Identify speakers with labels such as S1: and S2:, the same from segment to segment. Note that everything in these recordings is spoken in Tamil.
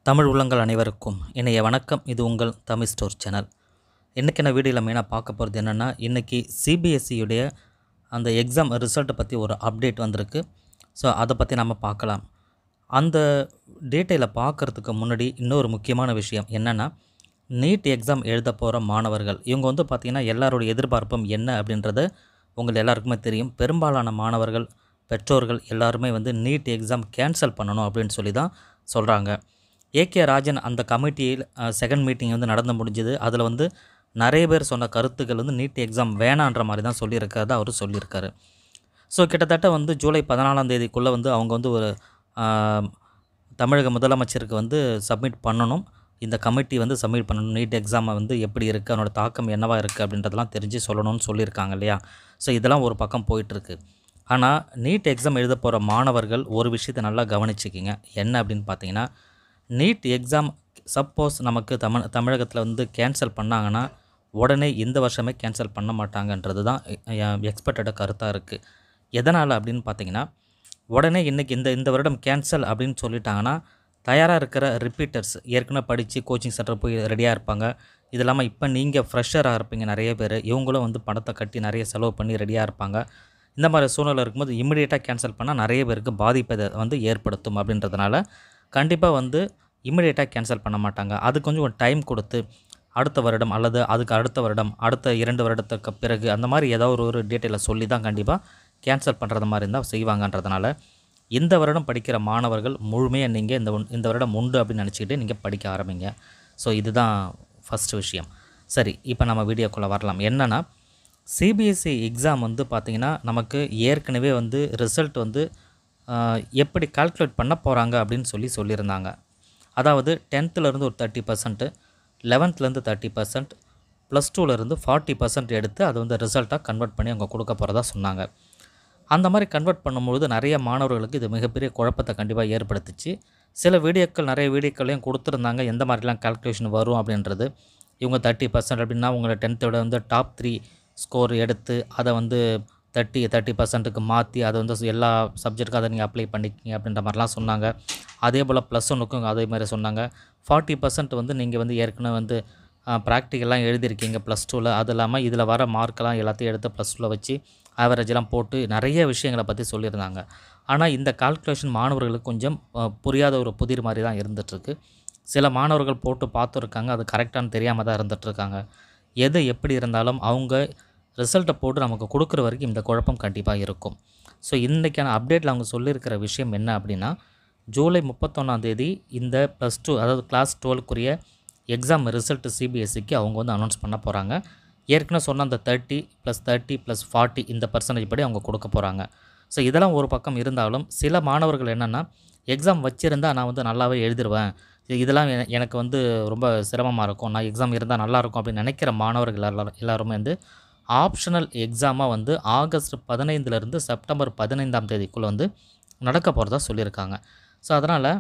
S1: தமிழ் உள்ளங்கள் அனைவருக்கும் இன்றைய வணக்கம் இது உங்கள் தமிழ் ஸ்டோர் சேனல் இன்றைக்கி நான் வீடியோவில் மெயினாக பார்க்க போகிறது என்னென்னா இன்றைக்கி சிபிஎஸ்சியுடைய அந்த எக்ஸாம் ரிசல்ட்டை பற்றி ஒரு அப்டேட் வந்திருக்கு ஸோ அதை பற்றி நம்ம பார்க்கலாம் அந்த டீட்டெயிலை பார்க்குறதுக்கு முன்னாடி இன்னொரு முக்கியமான விஷயம் என்னென்னா நீட் எக்ஸாம் எழுத போகிற மாணவர்கள் இவங்க வந்து பார்த்திங்கன்னா எல்லாருடைய எதிர்பார்ப்பும் என்ன அப்படின்றது உங்கள் எல்லாருக்குமே தெரியும் பெரும்பாலான மாணவர்கள் பெற்றோர்கள் எல்லாருமே வந்து நீட் எக்ஸாம் கேன்சல் பண்ணணும் அப்படின்னு சொல்லி தான் சொல்கிறாங்க ஏகே ராஜன் அந்த கமிட்டியில் செகண்ட் மீட்டிங் வந்து நடந்து முடிஞ்சது அதில் வந்து நிறைய பேர் சொன்ன கருத்துக்கள் வந்து நீட் எக்ஸாம் வேணான்ற மாதிரி தான் சொல்லியிருக்காரு அவர் சொல்லியிருக்காரு ஸோ கிட்டத்தட்ட வந்து ஜூலை பதினாலாம் தேதிக்குள்ளே வந்து அவங்க வந்து ஒரு ஆம், தமிழக முதலமைச்சருக்கு வந்து சப்மிட் பண்ணணும் இந்த கமிட்டி வந்து சப்மிட் பண்ணணும் நீட் எக்ஸாமை வந்து எப்படி இருக்குது அதனோட தாக்கம் என்னவா இருக்குது அப்படின்றதெல்லாம் தெரிஞ்சு சொல்லணும்னு சொல்லியிருக்காங்க இல்லையா ஸோ இதெல்லாம் ஒரு பக்கம் போயிட்டுருக்கு ஆனால் நீட் எக்ஸாம் எழுத போகிற மாணவர்கள் ஒரு விஷயத்தை நல்லா கவனிச்சுக்கிங்க என்ன அப்படின்னு பார்த்தீங்கன்னா நீட் எக்ஸாம் சப்போஸ் நமக்கு தமிழ் தமிழகத்தில் வந்து கேன்சல் பண்ணாங்கன்னா உடனே இந்த வருஷமே கேன்சல் பண்ண மாட்டாங்கன்றது தான் எக்ஸ்பெக்டட் கருத்தாக இருக்குது எதனால் அப்படின்னு பார்த்தீங்கன்னா உடனே இன்றைக்கி இந்த இந்த வருடம் கேன்சல் அப்படின்னு சொல்லிட்டாங்கன்னா தயாராக இருக்கிற ரிப்பீட்டர்ஸ் ஏற்கனவே படித்து கோச்சிங் சென்டர் போய் ரெடியாக இருப்பாங்க இது இல்லாமல் இப்போ நீங்கள் ஃப்ரெஷராக இருப்பீங்க நிறைய பேர் இவங்களும் வந்து பணத்தை கட்டி நிறைய செலவு பண்ணி ரெடியாக இருப்பாங்க இந்த மாதிரி சூழ்நிலை இருக்கும்போது இமிடியேட்டாக கேன்சல் பண்ணால் நிறைய பேருக்கு பாதிப்பை இது வந்து ஏற்படுத்தும் அப்படின்றதுனால கண்டிப்பாக வந்து இமிடியேட்டாக கேன்சல் பண்ண மாட்டாங்க அது கொஞ்சம் ஒரு டைம் கொடுத்து அடுத்த வருடம் அல்லது அதுக்கு அடுத்த வருடம் அடுத்த இரண்டு வருடத்துக்கு பிறகு அந்த மாதிரி ஏதாவது ஒரு ஒரு டீட்டெயிலை சொல்லி தான் கண்டிப்பாக கேன்சல் பண்ணுறது மாதிரி இருந்தால் செய்வாங்கன்றதுனால இந்த வருடம் படிக்கிற மாணவர்கள் முழுமையாக நீங்கள் இந்த ஒன்- இந்த வருடம் உண்டு அப்படின்னு நினச்சிக்கிட்டு நீங்கள் படிக்க ஆரம்பிங்க ஸோ இதுதான் ஃபஸ்ட்டு விஷயம் சரி இப்போ நம்ம வீடியோக்குள்ளே வரலாம் என்னென்னா சிபிஎஸ்சி எக்ஸாம் வந்து பார்த்திங்கன்னா நமக்கு ஏற்கனவே வந்து ரிசல்ட் வந்து ஆஹ், எப்படி கால்குலேட் பண்ண போகிறாங்க அப்படின்னு சொல்லி சொல்லியிருந்தாங்க அதாவது டென்த்துலேருந்து ஒரு தேர்ட்டி பர்சன்ட்டு லெவன்த்துலேருந்து தேர்ட்டி பர்சன்ட் ப்ளஸ் டூலேருந்து ஃபார்ட்டி பர்சன்ட் எடுத்து அது வந்து ரிசல்ட்டாக கன்வெர்ட் பண்ணி அவங்க கொடுக்க போகிறதா சொன்னாங்க அந்த மாதிரி கன்வெர்ட் பண்ணும்பொழுது நிறைய மாணவர்களுக்கு இது மிகப்பெரிய குழப்பத்தை கண்டிப்பாக ஏற்படுத்துச்சு சில வீடியோக்கள் நிறைய வீடியோக்களையும் கொடுத்துருந்தாங்க எந்த மாதிரிலாம் கால்குலேஷன் வரும் அப்படின்றது இவங்க தேர்ட்டி பர்சன்ட் அப்படின்னா உங்களை டென்த்தோட வந்து டாப் த்ரீ ஸ்கோர் எடுத்து அதை வந்து தேர்ட்டி தேர்ட்டி பர்சன்ட்டுக்கு மாற்றி அதை வந்து எல்லா சப்ஜெக்ட்டுக்கும் அதை நீங்கள் அப்ளை பண்ணிக்கிங்க அப்படின்ற மாதிரிலாம் சொன்னாங்க அதே போல் ப்ளஸ் ஒன்றுக்கும் அதே மாதிரி சொன்னாங்க ஃபார்ட்டி பர்சன்ட் வந்து நீங்கள் வந்து ஏற்கனவே வந்து ப்ராக்டிக்கல்லாம் எழுதியிருக்கீங்க ப்ளஸ் டூவில் அது இல்லாமல் இதில் வர மார்க்கெல்லாம் எல்லாத்தையும் எடுத்து ப்ளஸ் டூவில் வச்சு ஆவரேஜெல்லாம் போட்டு நிறைய விஷயங்களை பற்றி சொல்லியிருந்தாங்க ஆனால் இந்த கால்குலேஷன் மாணவர்களுக்கு கொஞ்சம் அஹ், புரியாத ஒரு புதிர் மாதிரி தான் இருந்துகிட்ருக்கு சில மாணவர்கள் போட்டு பார்த்துருக்காங்க அது கரெக்டானு தெரியாமல் தான் இருந்துகிட்ருக்காங்க எது எப்படி இருந்தாலும் அவங்க ரிசல்ட்டை போட்டு நமக்கு கொடுக்குற வரைக்கும் இந்த குழப்பம் கண்டிப்பாக இருக்கும் ஸோ இன்றைக்கான அப்டேட்டில் அவங்க சொல்லியிருக்கிற விஷயம் என்ன அப்படின்னா ஜூலை முப்பத்தொன்னாம் தேதி இந்த ப்ளஸ் டூ அதாவது கிளாஸ் டுவெல்க்குரிய எக்ஸாம் ரிசல்ட்டு சிபிஎஸ்சிக்கு அவங்க வந்து அனௌன்ஸ் பண்ண போகிறாங்க ஏற்கனவே சொன்ன அந்த thirty plus thirty plus forty இந்த பர்சன்டேஜ் படி அவங்க கொடுக்க போகிறாங்க ஸோ இதெல்லாம் ஒரு பக்கம் இருந்தாலும் சில மாணவர்கள் என்னென்னா எக்ஸாம் வச்சுருந்தா நான் வந்து நல்லாவே எழுதிருவேன் இது- இதெல்லாம் என- எனக்கு வந்து ரொம்ப சிரமமாக இருக்கும் நான் எக்ஸாம் இருந்தால் நல்லாயிருக்கும் அப்படின்னு நினைக்கிற மாணவர்கள் எல்லாரும் எல்லாருமே வந்து ஆப்ஷனல் எக்ஸாமாக வந்து ஆகஸ்ட் பதினைந்துலேருந்து செப்டம்பர் பதினைந்தாம் தேதிக்குள்ளே வந்து நடக்க போகிறதா சொல்லியிருக்காங்க ஸோ அதனால்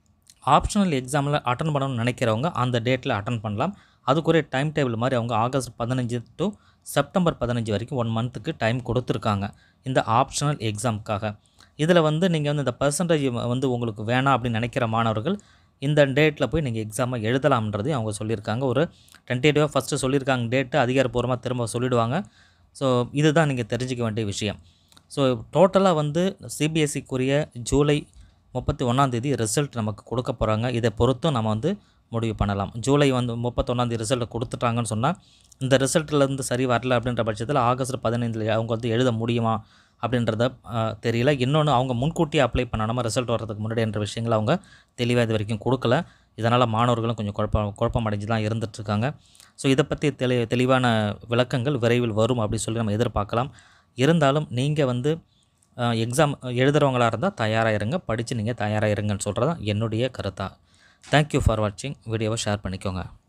S1: ஆப்ஷனல் எக்ஸாமில் அட்டன் பண்ணணும்னு நினைக்கிறவங்க அந்த டேட்டில் அட்டன் பண்ணலாம் அதுக்குரிய டைம் டேபிள் மாதிரி அவங்க ஆகஸ்ட் பதினஞ்சு டு செப்டம்பர் பதினஞ்சு வரைக்கும் ஒன் மந்த்துக்கு டைம் கொடுத்துருக்காங்க இந்த ஆப்ஷனல் எக்ஸாமுக்காக இதில் வந்து நீங்கள் வந்து இந்த பர்சன்டேஜ் வந்து உங்களுக்கு வேணாம் அப்படின்னு நினைக்கிற மாணவர்கள் இந்த டேட்டில் போய் நீங்கள் எக்ஸாமை எழுதலாம்ன்றதையும் அவங்க சொல்லியிருக்காங்க ஒரு டென்டேட்டிவாக ஃபஸ்ட்டு சொல்லியிருக்காங்க டேட்டு அதிகாரப்பூர்வமாக திரும்ப சொல்லிடுவாங்க ஸோ இதுதான் நீங்கள் தெரிஞ்சுக்க வேண்டிய விஷயம் ஸோ டோட்டலாக வந்து சிபிஎஸ்சிக்குரிய ஜூலை முப்பத்தி ஒன்றாந்தேதி ரிசல்ட் நமக்கு கொடுக்க போகிறாங்க இதை பொறுத்தும் நம்ம வந்து முடிவு பண்ணலாம் ஜூலை வந்து முப்பத்தொன்னாந்தேதி ரிசல்ட்டை கொடுத்துட்டாங்கன்னு சொன்னால் இந்த ரிசல்ட்லேருந்து சரி வரல அப்படின்ற பட்சத்தில் ஆகஸ்ட் பதினைந்தில் அவங்க வந்து எழுத முடியுமா அப்படின்றத ஆஹ், தெரியல இன்னொன்று அவங்க முன்கூட்டியே அப்ளை பண்ணாமல் ரிசல்ட் வர்றதுக்கு முன்னாடி என்ற விஷயங்களை அவங்க தெளிவாக இது வரைக்கும் கொடுக்கல இதனால் மாணவர்களும் கொஞ்சம் குழப்பம் குழப்பம் அடைஞ்சு தான் இருந்துகிட்ருக்காங்க ஸோ இதை பற்றி தெளி தெளிவான விளக்கங்கள் விரைவில் வரும் அப்படின்னு சொல்லி நம்ம எதிர்பார்க்கலாம் இருந்தாலும் நீங்கள் வந்து எக்ஸாம் எழுதுகிறவங்களா இருந்தால் தயாராக இருங்க படித்து நீங்கள் தயாராக இருங்கன்னு சொல்கிறது தான் என்னுடைய கருத்தாக தேங்க்யூ ஃபார் வாட்சிங் வீடியோவை ஷேர் பண்ணிக்கோங்க